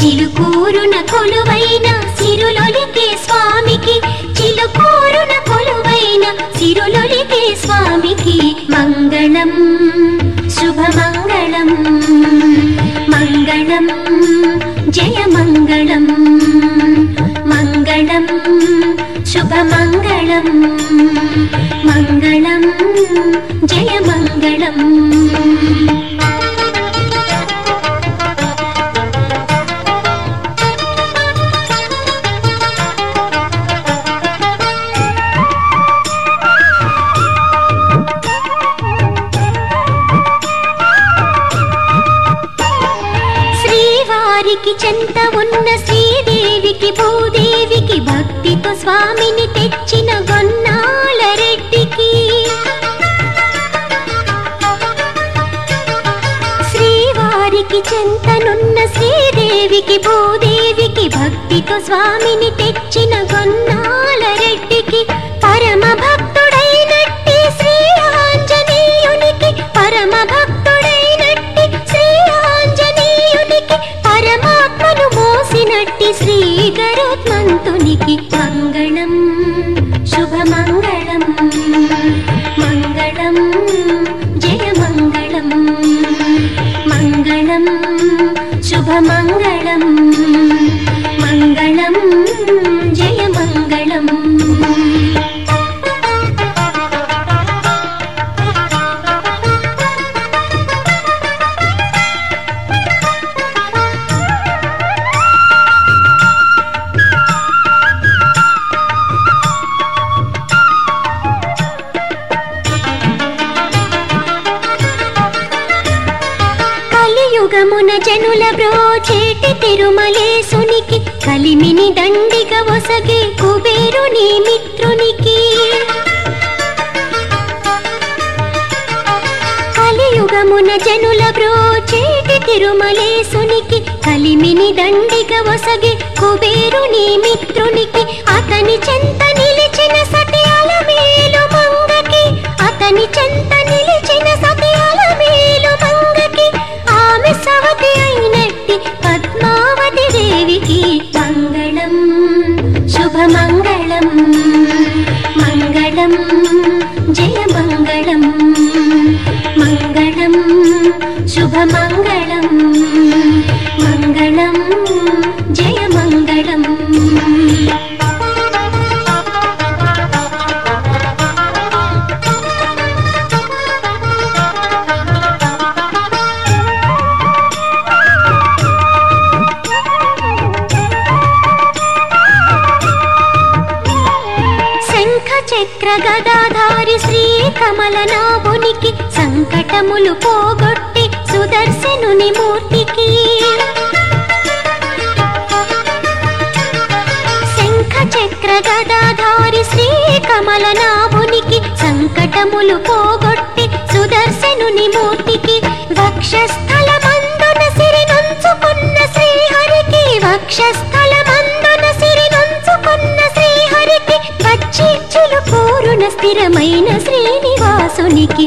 చిలుకూరున కొలువైన సిరులొలికే స్వామికి చిలుకూరున కొలువైన సిరులొలికే స్వామికి మంగళం శుభమంగళం మంగళం జయ మంగళం మంగళం శుభమంగళం మంగళం జయ మంగళం శ్రీవారికి చెంత ఉన్న శ్రీదేవికి భూదేవికి భక్తితో స్వామిని తెచ్చిన గొన్నాల రెడ్డికి శ్రీవారికి చెంతనున్న శ్రీదేవికి భూదేవికి భక్తితో స్వామిని తెచ్చిన గొన్నాల రెడ్డికి పరమ భక్తుడైనట్టి శ్రీ ఆంజనేయునికి పరమ భక్తుడైనట్టి శ్రీ ఆంజనేయునికి పరమాత్మను మోసినట్టి శ్రీ గరుత్మంతునికి మంగళం శుభమంగళం మంగళం జయ మంగళం మంగళం శుభమంగళం మంగళం జయ మంగళం కలియుగమున జనుల బ్రోచేటి తిరుమలేసునికి కలిమిని దండిగ ఒసగే కుబేరుని మిత్రునికి కలియుగమున జనుల బ్రోచేటి తిరుమలేసునికి కలిమిని దండిగ ఒసగే కుబేరుని మిత్రునికి అతని చెంత నిలిచిన సత్యాల మేలు మంగకి అతని చెంత నిలిచిన సత్యాల మేలు మంగకి ఆమె సవతి అయినట్టి పద్మావతి దేవికి మంగళం శుభమంగళం మంగళం జయ మంగళం మంగళం శుభమంగళం మంగళం జయ మంగళం శంఖ చక్ర గదాధారి శ్రీ కమలనాభునికి సంకటములు పోగొట్టి సుదర్శనుని మూర్తికి శంఖ చక్ర గదాధారి శ్రీ కమలనాభునికి సంకటములు పోగొట్టి సుదర్శనుని మూర్తికి వక్షస్థల మందున సిరి నుంచుకున్న శ్రీహరికి వక్షస్థల మందున సిరి నుంచుకున్న శ్రీహరికి వచ్చి చిలుకూరున స్థిరమైన శ్రీనివాసునికి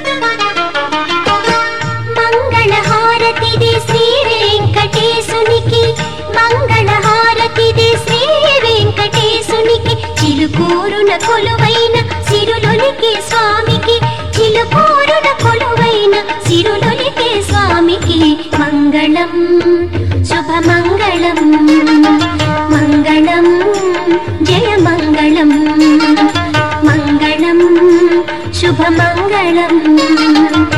మంగళహారతిది శ్రీ వెంకటేశునికి మంగళహారతిది శ్రీ వెంకటేశునికి చిలుకూరున కొలువైన సిరులొలికే స్వామికి చిలుకూరున కొలువైన సిరులొలికే స్వామికి మంగళం శుభమంగళం మంగళం జయ మంగళం మంగళం శుభమంగళం